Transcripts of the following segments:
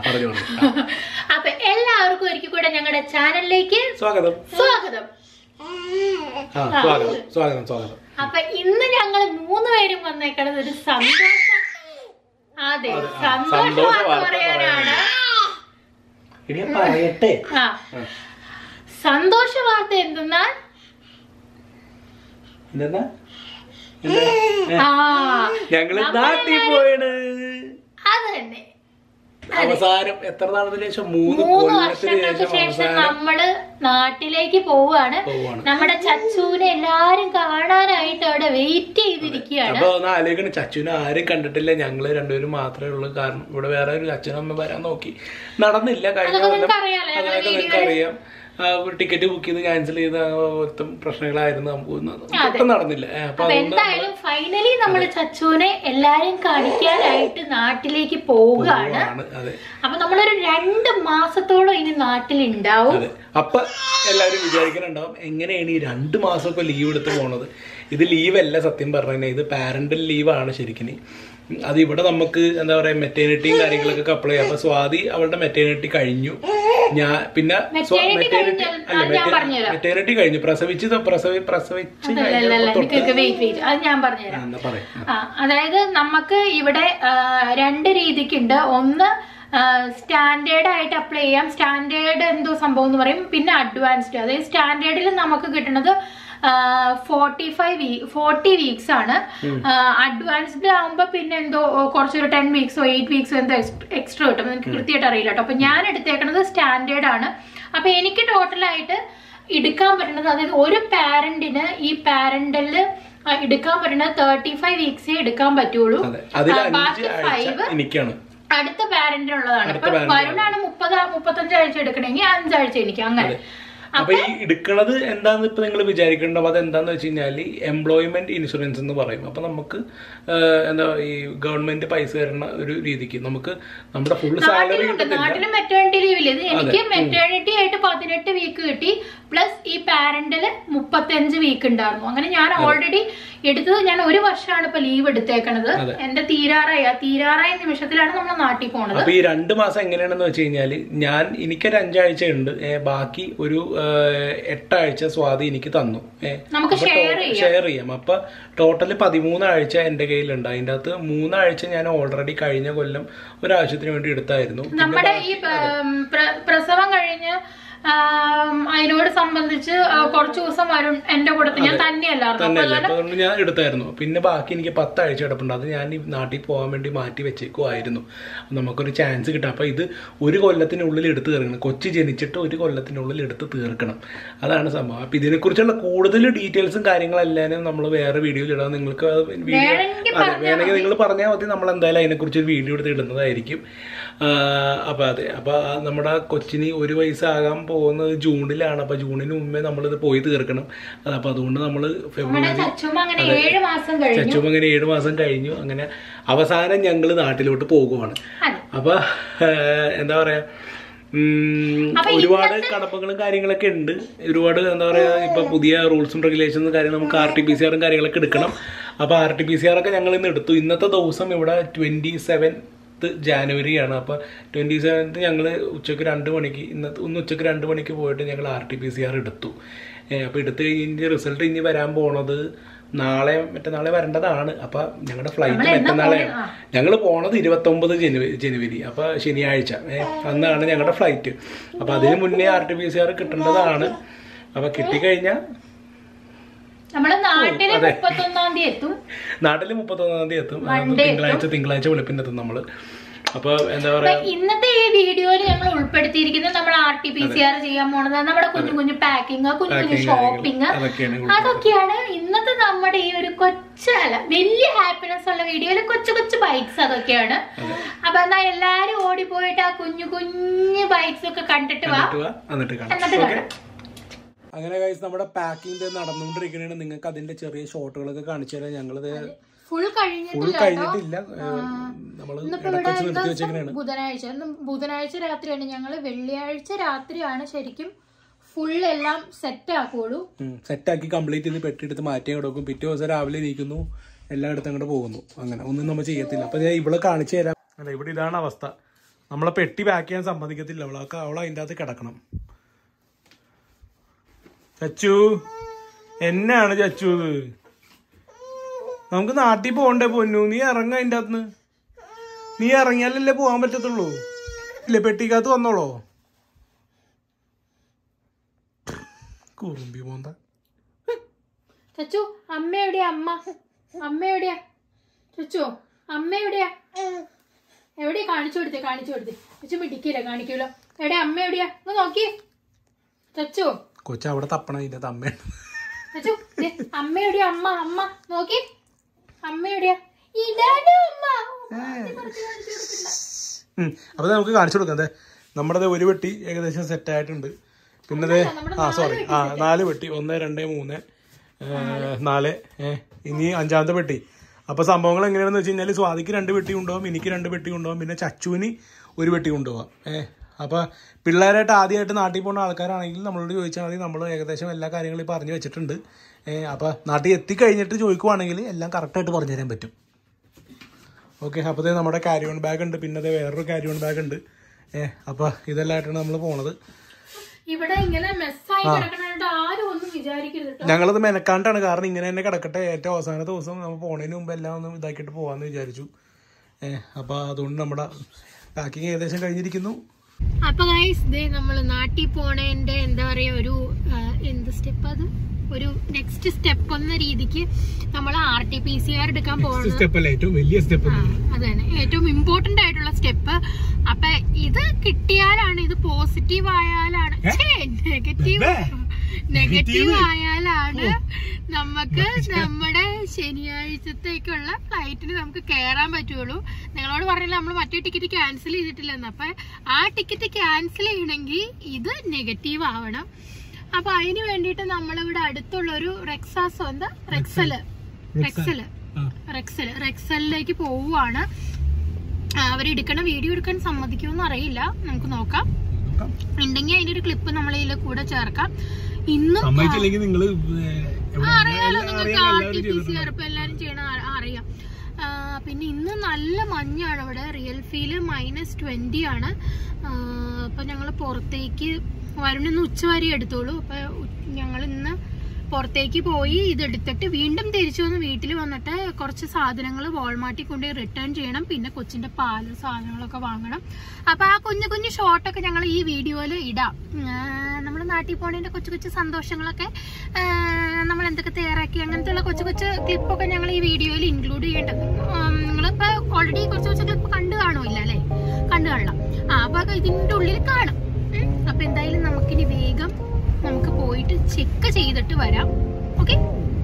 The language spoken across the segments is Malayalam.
പറഞ്ഞു പറഞ്ഞു ആ. അപ്പൊ എല്ലാവർക്കും ഒരിക്കൽ കൂടെ ഞങ്ങളുടെ ചാനലിലേക്ക് സ്വാഗതം സ്വാഗതം ആ സ്വാഗതം സ്വാഗതം സ്വാഗതം അപ്പൊ ഇന്ന് ഞങ്ങൾ മൂന്നുപേരും വന്നേക്കണത് ഒരു സന്തോഷ അതെ അതെ, ആ, സന്തോഷ സന്തോഷ വാർത്ത വാർത്ത പറയാനാണ് ഇനി ഞാൻ പറയട്ടെ ആ സന്തോഷ വാർത്ത എന്തെന്നാൽ എന്താ ആ ഞങ്ങള് നമ്മള് നാട്ടിൽ പോയാണ് അത് തന്നെ അവസാനം എത്ര നാളത്തിന് ശേഷം മൂന്ന് മൂന്ന് കൊല്ലത്തിന് വർഷങ്ങൾക്ക് ശേഷം ശേഷം അവസാനം നമ്മള് നാട്ടിലേക്ക് പോവാണ് പോവാണ് നമ്മുടെ ചച്ചുവിനെ എല്ലാരും കാണാനായിട്ട് അവിടെ വെയിറ്റ് ചെയ്തിരിക്കുകയാണ് അപ്പൊ ഒന്ന് ആലോചിക്കണം ചച്ചുവിനെ ആരും കണ്ടിട്ടില്ല ഞങ്ങള് രണ്ടുപേരും മാത്രമേ ഉള്ളൂ കാരണം ഇവിടെ വേറെ ഒരു അച്ഛനും അമ്മ വരാൻ നോക്കി നടന്നില്ല കഴിഞ്ഞ അതൊക്കെ കൊല്ലം നിങ്ങൾക്ക് അറിയാലോ ഞങ്ങളുടെ അതൊക്കെ നിങ്ങൾക്ക് അറിയാം ടിക്കറ്റ് ബുക്ക് ചെയ്ത് ക്യാൻസൽ ചെയ്ത് മൊത്തം പ്രശ്നങ്ങളായിരുന്നു നമുക്ക് ഒന്നും ഒട്ടും നടന്നില്ല ഏ, അപ്പൊ അപ്പൊ അതുകൊണ്ട് എന്തായാലും ഫൈനലി നമ്മൾ ചച്ചുവിനെ എല്ലാരും കാണിക്കാനായിട്ട് നാട്ടിലേക്ക് പോവുകയാണ് ആണ് അതെ അപ്പൊ നമ്മളൊരു രണ്ട് മാസത്തോളം ഇനി നാട്ടിലുണ്ടാവും അതെ അപ്പൊ എല്ലാവരും വിചാരിക്കുന്നുണ്ടാവും എങ്ങനെയാണ് ഈ രണ്ട് മാസമൊക്കെ ലീവ് എടുത്ത് പോണത് ഇത് ലീവല്ല സത്യം പറഞ്ഞാൽ ഇത് പാരന്റൽ ലീവാണ് ശരിക്കും അത് ഇവിടെ നമുക്ക് എന്താ പറയാ മെറ്റേണിറ്റിയും കാര്യങ്ങളൊക്കെ അപ്ലൈ ചെയ്യാം അപ്പൊ സ്വാതി അവളുടെ മെറ്റേണിറ്റി കഴിഞ്ഞു ഞാൻ പിന്നെ Maternity മെറ്റേണിറ്റി കഴിഞ്ഞാൽ- അല്ല അത് ഞാൻ പറഞ്ഞുതരാം. മെറ്റേണിറ്റി കഴിഞ്ഞു പ്രസവിച്ച് ത- പ്രസവി പ്രസവിച്ച് അല്ലല്ല കഴിഞ്ഞപ്പോ തൊട്ട് എനിക്ക് വെയിറ്റ് വെയിറ്റ് അത് ഞാൻ പറഞ്ഞുതരാം ആ, എന്നാ പറയാം ആ, അതായത് നമുക്ക് ഇവിടെ ആ, രണ്ട് രീതിക്കുണ്ട് ഒന്ന് സ്റ്റാൻഡേർഡ് ആയിട്ട് അപ്ലൈ ചെയ്യാം സ്റ്റാൻഡേർഡ് എന്തോ സംഭവം എന്ന് പറയും പിന്നെ അഡ്വാൻസ്ഡ് അതായത് സ്റ്റാൻഡേർഡിൽ നമുക്ക് കിട്ടുന്നത് ഫോർട്ടി ഫൈവ് വീ ഫോർട്ടി വീക്സ് ആണ് അഡ്വാൻസ്ഡ് ആകുമ്പോൾ പിന്നെ എന്തോ കുറച്ചൊരു ടെൻ വീക്സോ എയ്റ്റ് വീക്സോ എന്തോ എക്സ്ട്രാ കിട്ടും എനിക്ക് കൃത്യമായിട്ട് അറിയില്ല കേട്ടോ അപ്പൊ ഞാൻ എടുത്തേക്കുന്നത് സ്റ്റാൻഡേർഡ് ആണ് അപ്പൊ എനിക്ക് ടോട്ടലായിട്ട് എടുക്കാൻ പറ്റുന്നത് അതായത് ഒരു പാരന്റിന് ഈ പാരന്റലില് എടുക്കാൻ പറ്റുന്നത് തേർട്ടി ഫൈവ് വീക്സേ എടുക്കാൻ പറ്റുള്ളൂ അതെ അതിൽ ആ, അഞ്ച് ബാക്കി ആഴ്ച ഫൈവ് എനിക്കാണ് അടുത്ത പാരന്റിനുള്ളതാണ് അടുത്ത ഇപ്പൊ parent വരുണാണ് മുപ്പത് മുപ്പത്തഞ്ച് ആഴ്ച എടുക്കണമെങ്കിൽ അഞ്ചാഴ്ച എനിക്ക് അങ്ങനെ അപ്പൊ ഈ എടുക്കണത് എന്താന്ന് ഇപ്പൊ നിങ്ങൾ വിചാരിക്കേണ്ടത് അത് എന്താന്ന് വെച്ച് കഴിഞ്ഞാല് എംപ്ലോയ്മെന്റ് ഇൻഷുറൻസ് എന്ന് പറയും അപ്പൊ നമുക്ക് ആ, എന്താ ഈ ഗവൺമെന്റ് പൈസ തരുന്ന ഒരു രീതിക്ക് നമുക്ക് നമ്മുടെ ഫുൾ സാലറി നാട്ടിലുണ്ട് കിട്ടത്തില്ല നാട്ടില് മെറ്റേണിറ്റി ലീവില് ഇത് എനിക്ക് മെറ്റേണിറ്റി ആയിട്ട് പതിനെട്ട് വീക്ക് കിട്ടി പ്ലസ് ഈ പാരന്റില് മുപ്പത്തഞ്ച് വീക്ക് ഉണ്ടായിരുന്നു അങ്ങനെ ഞാൻ ഓൾറെഡി എടുത്തത് ഞാൻ ഒരു വർഷമാണ് ഇപ്പൊ ലീവ് എടുത്തേക്കണത് അതെ. എന്റെ തീരാറായി ആ തീരാറായ നിമിഷത്തിലാണ് നമ്മൾ നാട്ടിൽ പോണത് അപ്പൊ ഈ രണ്ട് മാസം എങ്ങനെയാണെന്ന് വെച്ച് കഴിഞ്ഞാല് ഞാൻ എനിക്കൊരു അഞ്ചാഴ്ച ഉണ്ട് ഏ, ബാക്കി ഒരു ആ, എട്ടാഴ്ച സ്വാതി എനിക്ക് തന്നു നമുക്ക് ഷെയർ ചെയ്യാം ഷെയർ ചെയ്യാം അപ്പൊ ടോട്ടല് പതിമൂന്നാഴ്ച എന്റെ കയ്യിലുണ്ട് അതിന്റെ അകത്ത് മൂന്നാഴ്ച ഞാൻ ഓൾറെഡി കഴിഞ്ഞ കൊല്ലം ഒരാവശ്യത്തിന് വേണ്ടി എടുത്തായിരുന്നു നമ്മുടെ ഈ ഉം, പ്ര- പ്രസവം കഴിഞ്ഞ് ആം, അതിനോട് സംബന്ധിച്ച് ആ, കുറച്ച് ദിവസം വരും എന്റെ കൂടത്തിൽ ഞാൻ തന്നെയല്ലായിരുന്നു അപ്പൊ തന്നെയല്ല അപ്പൊ അതുകൊണ്ട് ഞാൻ എടുത്തായിരുന്നു പിന്നെ ബാക്കി എനിക്ക് പത്താഴ്ച കിടപ്പുണ്ട് അത് ഞാൻ ഈ നാട്ടിൽ പോകാൻ വേണ്ടി മാറ്റി വെച്ചേക്കുമായിരുന്നു നമുക്കൊരു ചാൻസ് കിട്ടും അപ്പൊ ഇത് ഒരു കൊല്ലത്തിനുള്ളിൽ എടുത്ത് തീർക്കണം കൊച്ചു ജനിച്ചിട്ട് ഒരു കൊല്ലത്തിനുള്ളിൽ എടുത്ത് തീർക്കണം അതാണ് സംഭവം അപ്പൊ ഇതിനെക്കുറിച്ചുള്ള കൂടുതൽ ഡീറ്റെയിൽസും കാര്യങ്ങളെല്ലാം നമ്മൾ വേറെ വീഡിയോയിൽ ഇടാം നിങ്ങൾക്ക് അത് വീഡിയോ വേണമെങ്കിൽ അതെ വേണമെങ്കിൽ നിങ്ങൾ പറഞ്ഞാൽ മതി നമ്മൾ എന്തായാലും അതിനെക്കുറിച്ച് ഒരു വീഡിയോ എടുത്ത് ഇടുന്നതായിരിക്കും ആ, അപ്പൊ അതെ അപ്പൊ ആ നമ്മുടെ കൊച്ചിന് ഒരു വയസ്സാകാൻ പോകുന്നത് ജൂണിലാണ് അപ്പൊ ജൂണിന് മുമ്പേ നമ്മളിത് പോയി തീർക്കണം അത് അപ്പൊ അതുകൊണ്ട് നമ്മൾ നമ്മുടെ ഫെബ്രുവരി ചച്ചുമ്മ അങ്ങനെ ഏഴ് മാസം കഴിഞ്ഞു ചച്ചും അങ്ങനെ ഏഴ് മാസം കഴിഞ്ഞു അങ്ങനെ അവസാനം ഞങ്ങൾ നാട്ടിലോട്ട് പോകുവാണ് അതെ അപ്പൊ ആ, എന്താ പറയാ ഉം, ഒരുപാട് കടമ്പകളും കാര്യങ്ങളൊക്കെ ഉണ്ട് ഒരുപാട് എന്താ പറയാ ഇപ്പൊ പുതിയ റൂൾസും റെഗുലേഷൻസും കാര്യം നമുക്ക് ആർ ടി പി സി ആറും കാര്യങ്ങളൊക്കെ എടുക്കണം അപ്പൊ R T P C R ഒക്കെ ഞങ്ങൾ ഇന്ന് എടുത്തു ഇന്നത്തെ ദിവസം ഇവിടെ ട്വന്റി സെവൻത്ത് ജാനുവരിയാണ് അപ്പൊ ട്വന്റി സെവൻത്ത് ഞങ്ങൾ ഉച്ചക്ക് രണ്ട് മണിക്ക് ഇന്നത്തെ ഒന്ന് ഉച്ചക്ക് രണ്ട് മണിക്ക് പോയിട്ട് ഞങ്ങൾ R T P C R എടുത്തു ഏഹ് അപ്പൊ എടുത്ത് കഴിഞ്ഞ് റിസൾട്ട് ഇനി വരാൻ പോണത് നാളെ മറ്റന്നാളെ വരേണ്ടതാണ് അപ്പൊ ഞങ്ങളുടെ ഫ്ലൈറ്റ് മറ്റന്നാളെയാണ് ഞങ്ങൾ പോണത് ഇരുപത്തി ഒമ്പത് ജനുവരി ജനുവരി അപ്പൊ ശനിയാഴ്ച ഏഹ് അന്നാണ് ഞങ്ങളുടെ ഫ്ലൈറ്റ് അപ്പൊ അതിന് മുന്നേ R T P C R കിട്ടേണ്ടതാണ് അപ്പൊ കിട്ടിക്കഴിഞ്ഞാൽ നമ്മള് നാട്ടില് മുപ്പത്തൊന്നാം തീയതി എത്തും നാട്ടിൽ മുപ്പത്തൊന്നാം തീയതി എത്തും ആ, തിങ്കളാഴ്ച തിങ്കളാഴ്ച വെളുപ്പിനെത്തും നമ്മള് അപ്പൊ എന്താ പറയാ അപ്പൊ ഇന്നത്തെ ഈ വീഡിയോയിൽ ഞങ്ങൾ ഉൾപ്പെടുത്തിയിരിക്കുന്നത് നമ്മൾ R T P C R ചെയ്യാൻ പോണത് നമ്മുടെ കുഞ്ഞു കുഞ്ഞു പാക്കിങ് കുഞ്ഞു കുഞ്ഞു ഷോപ്പിംഗ് അതൊക്കെയാണ് അതൊക്കെയാണ് ഇന്നത്തെ നമ്മുടെ ഈ ഒരു കൊച്ചല്ല വലിയ ഹാപ്പിനെസ് ഉള്ള വീഡിയോയിൽ കൊച്ചു കൊച്ചു ബൈക്സ് അതൊക്കെയാണ് അപ്പൊ എന്നാ എല്ലാരും ഓടിപ്പോയിട്ട് ആ കുഞ്ഞു കുഞ്ഞു ബൈക്സ് ഒക്കെ കണ്ടിട്ട് വാ എന്നിട്ട് വാ, എന്നിട്ട് കാണാം എന്നിട്ട് ഓക്കെ കാണാം അങ്ങനെ കഴിച്ച് നമ്മുടെ പാക്കിംഗ് നടന്നുകൊണ്ടിരിക്കുകയാണ് നിങ്ങൾക്ക് അതിന്റെ ചെറിയ ഷോട്ടുകളൊക്കെ കാണിച്ചു തരാം ഞങ്ങളിത് ഫുൾ ഫുൾ കഴിഞ്ഞിട്ടില്ല കഴിഞ്ഞിട്ടില്ല നമ്മൾ ഇന്നിപ്പോ ഇടയ്ക്ക് ഇവിടെ വെച്ച് നിർത്തി എന്താ വെച്ചേക്കണാണ് ബുധനാഴ്ച ഇന്ന് ബുധനാഴ്ച രാത്രിയാണ് ഞങ്ങള് വെള്ളിയാഴ്ച രാത്രിയാണ് ശരിക്കും ഫുൾ എല്ലാം സെറ്റ് ആക്കുള്ളൂ സെറ്റാക്കി കംപ്ലീറ്റ് ചെയ്ത് പെട്ടിയെടുത്ത് മാറ്റി കൊടുക്കും പിറ്റേ ദിവസം രാവിലെ ഇരിക്കുന്നു എല്ലായിടത്തും അങ്ങോട്ട് പോകുന്നു അങ്ങനെ ഒന്നും നമ്മൾ ചെയ്യത്തില്ല അപ്പൊ ഞാൻ ഇവിടെ കാണിച്ചു തരാം അല്ല ഇവിടെ ഇതാണ് അവസ്ഥ നമ്മളെ പെട്ടി പാക്ക് ചെയ്യാൻ സമ്മതിക്കത്തില്ല അവളൊക്കെ അവൾ അതിൻ്റെ അകത്ത് കിടക്കണം ചച്ചു എന്നാണ് ചച്ചു ഇത് നമുക്ക് നാട്ടിൽ പോകണ്ടേ പൊന്നു നീ ഇറങ്ങ അതിൻ്റെ അകത്ത് നീ ഇറങ്ങിയാലല്ലേ പോകാൻ പറ്റത്തുള്ളൂ ഇല്ലേ പെട്ടിക്കകത്ത് വന്നോളോ കുറുമ്പി പോന്ത ചച്ചു അമ്മ എവിടെയാ അമ്മ അമ്മ എവിടെയാ ചച്ചു അമ്മ എവിടെയാ എവിടെയാ കാണിച്ചു കൊടുത്തേ കാണിച്ചു കൊടുത്തേ ചച്ചു മിടിക്കില്ല കാണിക്കൂലോ എവിടെയാ അമ്മ എവിടെയാ ഒന്ന് നോക്കി ചച്ചു കൊച്ചു അവിടെ തപ്പണ അതിൻ്റെ അകത്ത് അമ്മയാണ് ചച്ചു ദേ, അമ്മ എവിടെയാ അമ്മ അമ്മ നോക്കി അമ്മ എവിടെയാ ഇതാണ് അമ്മ ഉം. അപ്പൊ ദേ നമുക്ക് കാണിച്ചു കൊടുക്കാം ദേ നമ്മുടെ ദേ ഒരു വെട്ടി ഏകദേശം സെറ്റ് ആയിട്ടുണ്ട് പിന്നെ ദേ ആ സോറി ആ നാല് വെട്ടി ഒന്ന് രണ്ട് മൂന്ന് ഏ, നാല് ഏ, ഇനി അഞ്ചാമത്തെ പെട്ടി അപ്പൊ സംഭവങ്ങൾ എങ്ങനെയാണെന്ന് വെച്ച് കഴിഞ്ഞാൽ സ്വാതിക്ക് രണ്ട് പെട്ടി ഉണ്ടാവും എനിക്ക് രണ്ട് പെട്ടി ഉണ്ടാവും പിന്നെ ചച്ചുവിന് ഒരു പെട്ടി കൊണ്ടുപോകാം ഏഹ് അപ്പൊ പിള്ളേരായിട്ട് ആദ്യമായിട്ട് നാട്ടിൽ പോകുന്ന ആൾക്കാരാണെങ്കിൽ നമ്മളോട് ചോദിച്ചാൽ മതി നമ്മൾ ഏകദേശം എല്ലാ കാര്യങ്ങളും പറഞ്ഞു വെച്ചിട്ടുണ്ട് ഏഹ് അപ്പൊ നാട്ടിൽ എത്തിക്കഴിഞ്ഞിട്ട് ചോദിക്കുവാണെങ്കിൽ എല്ലാം കറക്റ്റായിട്ട് പറഞ്ഞു തരാൻ പറ്റും ഓക്കെ അപ്പോൾ നമ്മുടെ ക്യാരി ഓൺ ബാഗ് ഉണ്ട് പിന്നെ ദേ വേറൊരു ക്യാരി ഓൺ ബാഗ് ഉണ്ട് ഏഹ് അപ്പോൾ ഇതെല്ലാമായിട്ടാണ് നമ്മൾ പോണത് ഇവിടെ ഇങ്ങനെ മെസ്സായി കിടക്കണോണ്ട് ആരും ഒന്നും വിചാരിക്കരുത് കേട്ടോ ഞങ്ങളത് മെനക്കാണ്ടാണ് കാരണം ഇങ്ങനെ തന്നെ കിടക്കട്ടെ ഏറ്റവും അവസാന ദിവസം നമ്മൾ പോണതിന് മുമ്പ് എല്ലാം ഒന്ന് ഇതാക്കിയിട്ട് പോകാമെന്ന് വിചാരിച്ചു ഏഹ് അപ്പോൾ അതുകൊണ്ട് നമ്മുടെ പാക്കിങ് ഏകദേശം കഴിഞ്ഞിരിക്കുന്നു അപ്പൊ ഗൈസ് ദേ നമ്മൾ നാട്ടിൽ പോണേന്റെ എന്താ പറയാ ഒരു ആ, എന്ത് സ്റ്റെപ്പ് അത് ഒരു നെക്സ്റ്റ് സ്റ്റെപ്പ് എന്ന രീതിക്ക് നമ്മൾ R T P C R എടുക്കാൻ പോകുന്നത് സ്റ്റെപ്പ് അല്ല ഏറ്റവും വലിയ സ്റ്റെപ്പ് ആ, അത് തന്നെ ഏറ്റവും ഇമ്പോർട്ടന്റ് ആയിട്ടുള്ള സ്റ്റെപ്പ് അപ്പൊ ഇത് കിട്ടിയാലാണ് ഇത് പോസിറ്റീവ് ആയാലാണ് നെഗറ്റീവ് നെഗറ്റീവ് ആയാലാണ് നമുക്ക് നമ്മുടെ ശനിയാഴ്ചത്തേക്കുള്ള ഫ്ലൈറ്റിന് നമുക്ക് കയറാൻ പറ്റുള്ളൂ നിങ്ങളോട് പറഞ്ഞില്ല നമ്മൾ മറ്റേ ടിക്കറ്റ് ക്യാൻസൽ ചെയ്തിട്ടില്ലെന്ന് അപ്പൊ ആ ടിക്കറ്റ് ക്യാൻസൽ ചെയ്യണമെങ്കിൽ ഇത് നെഗറ്റീവ് ആവണം അപ്പൊ അതിന് വേണ്ടിയിട്ട് നമ്മളിവിടെ അടുത്തുള്ള ഒരു റെക്സാസോ എന്താ റെക്സല് റെക്സല് റെക്സൽ റെക്സലിലേക്ക് പോവുകയാണ് ആ, അവരെടുക്കണ വീഡിയോ എടുക്കാൻ സമ്മതിക്കുമെന്ന് അറിയില്ല നമുക്ക് നോക്കാം ഉണ്ടെങ്കിൽ അതിന്റെ ഒരു ക്ലിപ്പ് നമ്മൾ ഇതിൽ കൂടെ ചേർക്കാം ഇന്നും സമ്മതിച്ചില്ലെങ്കിൽ നിങ്ങൾ ആ, അറിയാലോ നിങ്ങൾക്ക് R T P C R ഇപ്പൊ എല്ലാരും ചെയ്യണ ആ- അറിയാം ആ, പിന്നെ ഇന്ന് നല്ല മഞ്ഞാണ് ഇവിടെ റിയൽ ഫീല് മൈനസ് ട്വന്റി ആണ് ആ, അപ്പൊ ഞങ്ങൾ പുറത്തേക്ക് വരുണിന്ന് ഉച്ചവരെ എടുത്തോളൂ അപ്പൊ ഞങ്ങൾ ഇന്ന് പുറത്തേക്ക് പോയി ഇത് എടുത്തിട്ട് വീണ്ടും തിരിച്ചു വന്ന് വീട്ടിൽ വന്നിട്ട് കുറച്ച് സാധനങ്ങൾ വാൾമാർട്ടിൽ കൊണ്ട് റിട്ടേൺ ചെയ്യണം പിന്നെ കൊച്ചിന്റെ പാല് സാധനങ്ങളൊക്കെ വാങ്ങണം അപ്പൊ ആ കുഞ്ഞു കുഞ്ഞു ഷോട്ടൊക്കെ ഞങ്ങൾ ഈ വീഡിയോയിൽ ഇടാം നമ്മൾ നാട്ടിൽ പോണതിന്റെ കൊച്ചു കൊച്ചു സന്തോഷങ്ങളൊക്കെ നമ്മൾ എന്തൊക്കെ തയ്യാറാക്കി അങ്ങനത്തെയുള്ള കൊച്ചു കൊച്ചു ക്ലിപ്പൊക്കെ ഞങ്ങൾ ഈ വീഡിയോയിൽ ഇൻക്ലൂഡ് ചെയ്യേണ്ടത് നിങ്ങളിപ്പോ ഓൾറെഡി കുറച്ച് കുറച്ച് ക്ലിപ്പ് കണ്ടു കാണുമില്ല അല്ലേ കണ്ടു കാണണം ആ അപ്പൊ അത് ഇതിന്റെ ഉള്ളിൽ കാണും ഉം. അപ്പൊ എന്തായാലും നമുക്കിനി വേഗം നമുക്ക് പോയിട്ട് ചെക്ക് ചെയ്തിട്ട് വരാം ഓക്കെ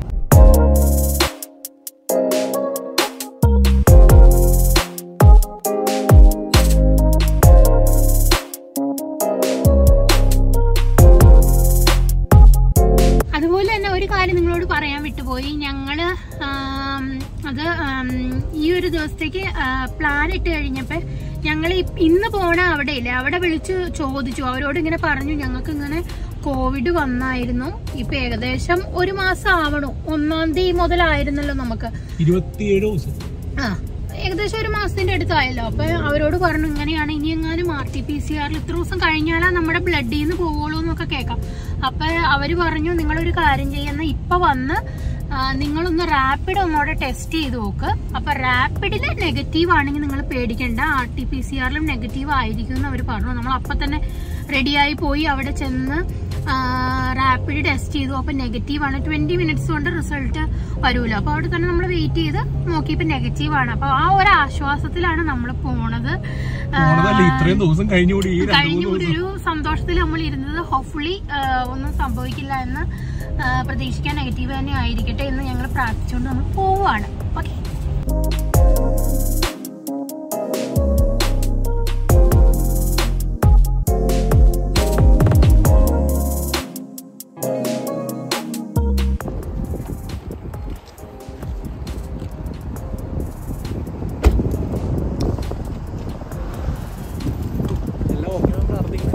അതുപോലെ തന്നെ ഒരു കാര്യം നിങ്ങളോട് പറയാൻ വിട്ടുപോയി ഞങ്ങള് ആം, അത് ആം, ഈ ഒരു ദിവസത്തേക്ക് പ്ലാൻ ഇട്ട് കഴിഞ്ഞപ്പോ ഞങ്ങൾ ഇന്ന് പോണ അവിടെ ഇല്ലേ അവിടെ വിളിച്ച് ചോദിച്ചു അവരോട് ഇങ്ങനെ പറഞ്ഞു ഞങ്ങൾക്ക് ഇങ്ങനെ കോവിഡ് വന്നായിരുന്നു ഇപ്പൊ ഏകദേശം ഒരു മാസം ആവണു ഒന്നാം തീയതി മുതലായിരുന്നല്ലോ നമുക്ക് ഇരുപത്തിയേഴ് ദിവസം ആ ഏകദേശം ഒരു മാസത്തിന്റെ അടുത്തായല്ലോ അപ്പൊ അവരോട് പറഞ്ഞു ഇങ്ങനെയാണ് ഇനി എങ്ങാനും ആർ ടി പി സി ആറിൽ ഇത്ര ദിവസം കഴിഞ്ഞാലാ നമ്മുടെ ബ്ലഡിൽ നിന്ന് പോവുള്ളൂ എന്നൊക്കെ കേൾക്കാം അപ്പൊ അവര് പറഞ്ഞു നിങ്ങളൊരു കാര്യം ചെയ്യുന്ന ഇപ്പൊ വന്ന് ആ, നിങ്ങളൊന്ന് റാപ്പിഡ് ഒന്നോടെ ടെസ്റ്റ് ചെയ്ത് നോക്ക് അപ്പൊ റാപ്പിഡില് നെഗറ്റീവ് ആണെങ്കിൽ നിങ്ങൾ പേടിക്കണ്ട ആർ ടി പി സി ആറിലും നെഗറ്റീവ് ആയിരിക്കും എന്ന് അവർ പറഞ്ഞു നമ്മൾ അപ്പൊ തന്നെ റെഡിയായി പോയി അവിടെ ചെന്ന് റാപ്പിഡ് ടെസ്റ്റ് ചെയ്തു അപ്പൊ നെഗറ്റീവ് ആണ് ട്വന്റി മിനിറ്റ്സ് കൊണ്ട് റിസൾട്ട് വരൂല അപ്പൊ അവിടെ തന്നെ നമ്മൾ വെയിറ്റ് ചെയ്ത് നോക്കിയപ്പോ നെഗറ്റീവ് ആണ് അപ്പൊ ആ ഒരു ആശ്വാസത്തിലാണ് നമ്മൾ പോണത് ആ, പോണതല്ല ഇത്രയും ദിവസം കഴിഞ്ഞുകൂടി ഈ രണ്ട് കഴിഞ്ഞ മൂന്ന് ഒരു സംതോഷത്തിൽ നമ്മൾ ഇരുന്നത് ഹോപ്പ്ഫുള്ളി ഒന്നും സംഭവിക്കില്ല എന്ന് ആ, പ്രതീക്ഷിക്കാൻ നെഗറ്റീവ് തന്നെ ആയിരിക്കട്ടെ എന്ന് ഞങ്ങൾ പ്രാർത്ഥിച്ചുകൊണ്ട് നമ്മൾ പോവുകയാണ് ഓക്കെ എല്ലാം ഓക്കെ പ്രാർത്ഥിക്കണം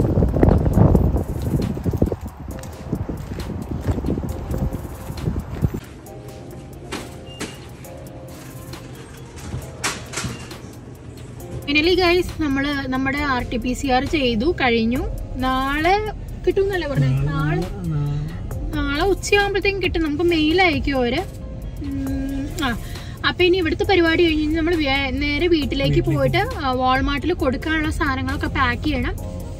ഫൈനലി ഗൈസ് നമ്മള് നമ്മുടെ R T P C R ചെയ്തു കഴിഞ്ഞു നാളെ കിട്ടുമെന്നല്ലേ പറഞ്ഞത് നാളെ നാളെ ഉച്ചയാകുമ്പോഴത്തേക്കും കിട്ടും നമുക്ക് മെയിൽ അയക്കും അവര് ഉം, ആ അപ്പൊ ഇനി ഇവിടുത്തെ പരിപാടി കഴിഞ്ഞ് നമ്മൾ നേരെ വീട്ടിലേക്ക് പോയിട്ട് വാൾമാർട്ടിൽ കൊടുക്കാനുള്ള സാധനങ്ങളൊക്കെ പാക്ക് ചെയ്യണം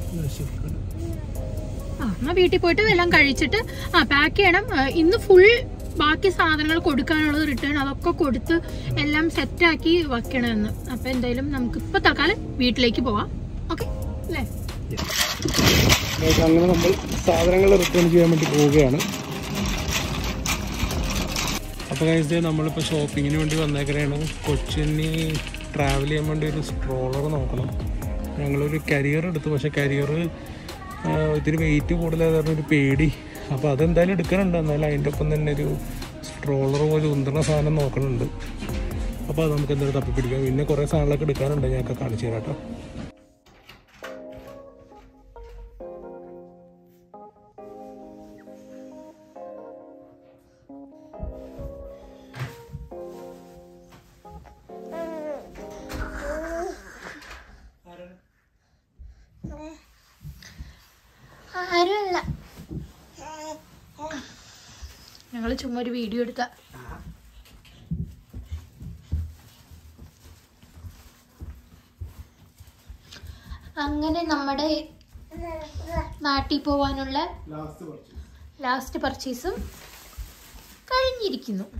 ആ എന്നാ വീട്ടിൽ പോയിട്ട് എല്ലാം കഴിച്ചിട്ട് ആ പാക്ക് ചെയ്യണം ആ, ഇന്ന് ഫുൾ ബാക്കി സാധനങ്ങൾ കൊടുക്കാനുള്ളത് റിട്ടേൺ അതൊക്കെ കൊടുത്ത് എല്ലാം സെറ്റാക്കി വെക്കണമെന്ന് അപ്പൊ എന്തായാലും നമുക്ക് ഇപ്പൊ തൽക്കാലം വീട്ടിലേക്ക് പോവാം ഓക്കെ അല്ലേ Guys, അങ്ങനെ നമ്മൾ സാധനങ്ങൾ റിട്ടേൺ ചെയ്യാൻ വേണ്ടി പോവുകയാണ് അപ്പോൾ കഴിച്ച് നമ്മളിപ്പോൾ ഷോപ്പിങ്ങിന് വേണ്ടി വന്നേക്കണേണ് കൊച്ചിന് ട്രാവൽ ചെയ്യാൻ വേണ്ടി ഒരു സ്ട്രോളർ നോക്കണം ഞങ്ങളൊരു കരിയർ എടുത്തു പക്ഷേ കരിയർ ഇത്തിരി വെയിറ്റ് കൂടുതലായത് കാരണം ഒരു പേടി അപ്പോൾ അതെന്തായാലും എടുക്കണുണ്ട് എന്നാലും അതിൻ്റെ ഒപ്പം തന്നെ ഒരു സ്ട്രോളർ പോലെ ഉന്തണ സാധനം നോക്കണുണ്ട് അപ്പോൾ അത് നമുക്ക് എന്തായാലും തപ്പിപ്പിടിക്കാം പിന്നെ കുറേ സാധനങ്ങളൊക്കെ എടുക്കാനുണ്ട് ഞങ്ങൾക്ക് കാണിച്ചു തരാം കേട്ടോ ആരുമല്ല ഞങ്ങൾ ചുമ്മാ ഒരു വീഡിയോ എടുത്ത അങ്ങനെ നമ്മുടെ നാട്ടിൽ പോവാനുള്ള ലാസ്റ്റ് പർച്ചേസും കഴിഞ്ഞിരിക്കുന്നു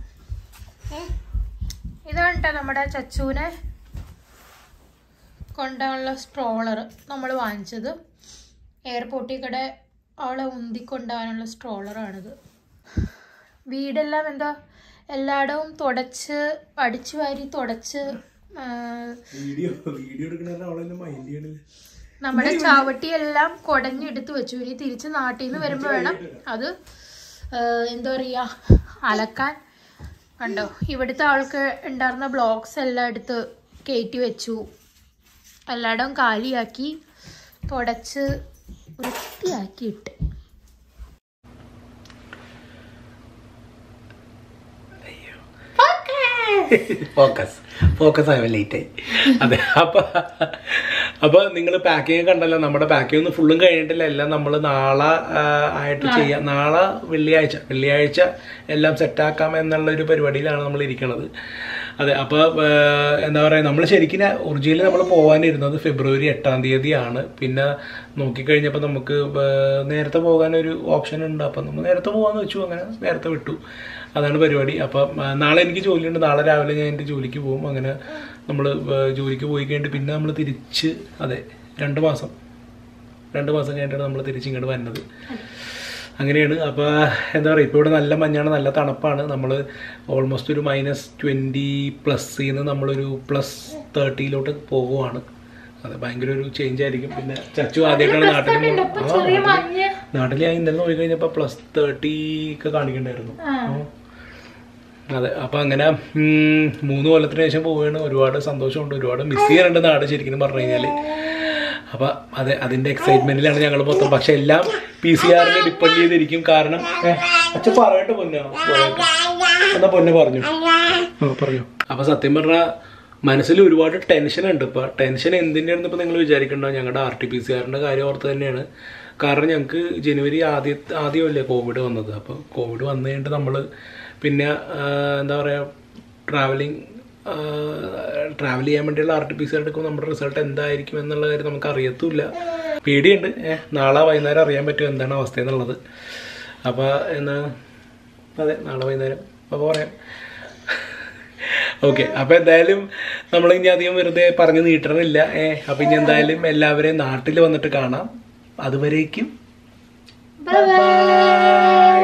ഇതാണ് കേട്ടോ നമ്മുടെ ചച്ചുവിനെ കൊണ്ടുള്ള സ്ട്രോളർ നമ്മൾ വാങ്ങിച്ചത് എയർപോർട്ടിൽ കൂടെ അവളെ ഉന്തിക്കൊണ്ടുപോകാനുള്ള സ്ട്രോളറാണിത് വീടെല്ലാം എന്താ എല്ലായിടവും തുടച്ച് അടിച്ചു വാരി തുടച്ച് ആ, വീഡിയോ വീഡിയോ എടുക്കണ അവളെന്നെ മൈൻഡ് ചെയ്യണില്ല നമ്മുടെ ചാവട്ടിയെല്ലാം കുടഞ്ഞെടുത്ത് വെച്ചു ഇനി തിരിച്ച് നാട്ടിൽ നിന്ന് വരുമ്പോൾ വേണം അത് ആ, എന്താ പറയാ അലക്കാൻ കണ്ടോ ഇവിടുത്തെ ആൾക്ക് ഉണ്ടായിരുന്ന ബ്ലോക്സ് എല്ലാം എടുത്ത് കയറ്റി വെച്ചു എല്ലായിടവും കാലിയാക്കി തുടച്ച് വൃത്തിയാക്കി ഇട്ട് ഫോക്കസ് ഫോക്കസ് ആയ ലേറ്റ് ആയി അതെ അപ്പൊ അപ്പൊ നിങ്ങൾ പാക്കിങ് കണ്ടല്ലോ നമ്മുടെ പാക്കിംഗ് ഒന്നും ഫുള്ളും കഴിഞ്ഞിട്ടില്ല എല്ലാം നമ്മൾ നാളെ ആ, ആയിട്ട് ചെയ്യാം നാളെ വെള്ളിയാഴ്ച വെള്ളിയാഴ്ച എല്ലാം സെറ്റാക്കാം എന്നുള്ള ഒരു പരിപാടിയിലാണ് നമ്മൾ ഇരിക്കുന്നത് അതെ അപ്പോൾ എന്താ പറയുക നമ്മൾ ശരിക്കും ഒറിജിനലി നമ്മൾ പോകാനിരുന്നത് ഫെബ്രുവരി എട്ടാം തീയതിയാണ് പിന്നെ നോക്കിക്കഴിഞ്ഞപ്പോൾ നമുക്ക് ആ, നേരത്തെ പോകാനൊരു ഓപ്ഷൻ ഉണ്ട് അപ്പം നമ്മൾ നേരത്തെ പോകാമെന്ന് വെച്ചു അങ്ങനെ നേരത്തെ വിട്ടു അതാണ് പരിപാടി അപ്പം ആ, നാളെ എനിക്ക് ജോലിയുണ്ട് നാളെ രാവിലെ ഞാൻ എൻ്റെ ജോലിക്ക് പോകും അങ്ങനെ നമ്മൾ ജോലിക്ക് പോയി കഴിഞ്ഞിട്ട് പിന്നെ നമ്മൾ തിരിച്ച് അതെ രണ്ട് മാസം രണ്ട് മാസം കഴിഞ്ഞിട്ടാണ് നമ്മൾ തിരിച്ച് ഇങ്ങോട്ട് വരുന്നത് അങ്ങനെയാണ് അപ്പോൾ എന്താ പറയുക ഇപ്പോൾ ഇവിടെ നല്ല മഞ്ഞാണ് നല്ല തണുപ്പാണ് നമ്മൾ ഓൾമോസ്റ്റ് ഒരു മൈനസ് ട്വൻറ്റി പ്ലസ്സിൽ നിന്ന് നമ്മളൊരു പ്ലസ് തേർട്ടിയിലോട്ട് പോകുവാണ് അതെ ഭയങ്കര ഒരു ചേഞ്ച് ആയിരിക്കും പിന്നെ ചച്ചു ആദ്യമായിട്ടാണ് നാട്ടിൽ ചെറിയ മഞ്ഞ് നാട്ടിൽ ഞാൻ ഇന്നലെ നോക്കി കഴിഞ്ഞപ്പോൾ പ്ലസ് തേർട്ടി ഒക്കെ കാണിക്കണ്ടായിരുന്നു ആ. അതെ അപ്പൊ അങ്ങനെ ഉം, മൂന്ന് കൊല്ലത്തിന് ശേഷം പോവുകയാണ് ഒരുപാട് സന്തോഷമുണ്ട് ഒരുപാട് മിസ് ചെയ്യാനുണ്ട് നാട് ശരിക്കും പറഞ്ഞു കഴിഞ്ഞാല് അപ്പൊ അതെ അതിന്റെ എക്സൈറ്റ്മെന്റിലാണ് ഞങ്ങൾ മൊത്തം പക്ഷെ എല്ലാം പി സി ആറിനെ ഡിപ്പെൻഡ് ചെയ്തിരിക്കും കാരണം ഏ, അച്ഛൻ പറയട്ടെ പൊന്നോ പറയട്ടെ. എന്നാ പൊന്നെ പറഞ്ഞു ആ, പറഞ്ഞു അപ്പൊ സത്യം പറഞ്ഞ മനസ്സിൽ ഒരുപാട് ടെൻഷൻ ഉണ്ട് ഇപ്പൊ ടെൻഷൻ എന്തിൻ്റെയാണെന്ന് ഇപ്പൊ നിങ്ങൾ വിചാരിക്കണ്ടോ ഞങ്ങളുടെ ആർ ടി പി സി ആറിന്റെ കാര്യം ഓർത്ത് തന്നെയാണ് കാരണം ഞങ്ങൾക്ക് ജനുവരി ആദ്യ ആദ്യമല്ലേ കോവിഡ് വന്നത് അപ്പോൾ കോവിഡ് വന്നു കഴിഞ്ഞിട്ട് നമ്മൾ പിന്നെ ആ, എന്താ പറയുക ട്രാവലിംഗ് ട്രാവൽ ചെയ്യാൻ വേണ്ടിയുള്ള ആർ ടി പി സി എടുക്കുമ്പോൾ നമ്മുടെ റിസൾട്ട് എന്തായിരിക്കും എന്നുള്ള കാര്യം നമുക്ക് അറിയത്തുമില്ല പേടിയുണ്ട് ഏഹ് നാളെ വൈകുന്നേരം അറിയാൻ പറ്റും എന്താണ് അവസ്ഥ എന്നുള്ളത് അപ്പോൾ എന്നാ അതെ നാളെ വൈകുന്നേരം അപ്പോൾ പറയാം ഓക്കെ അപ്പൊ എന്തായാലും നമ്മൾ ഇനി അധികം വെറുതെ പറഞ്ഞു നീട്ടണില്ല ഏ അപ്പൊ ഇനി എന്തായാലും എല്ലാവരെയും നാട്ടിൽ വന്നിട്ട് കാണാം അതുവരേക്കും ബൈ ബൈ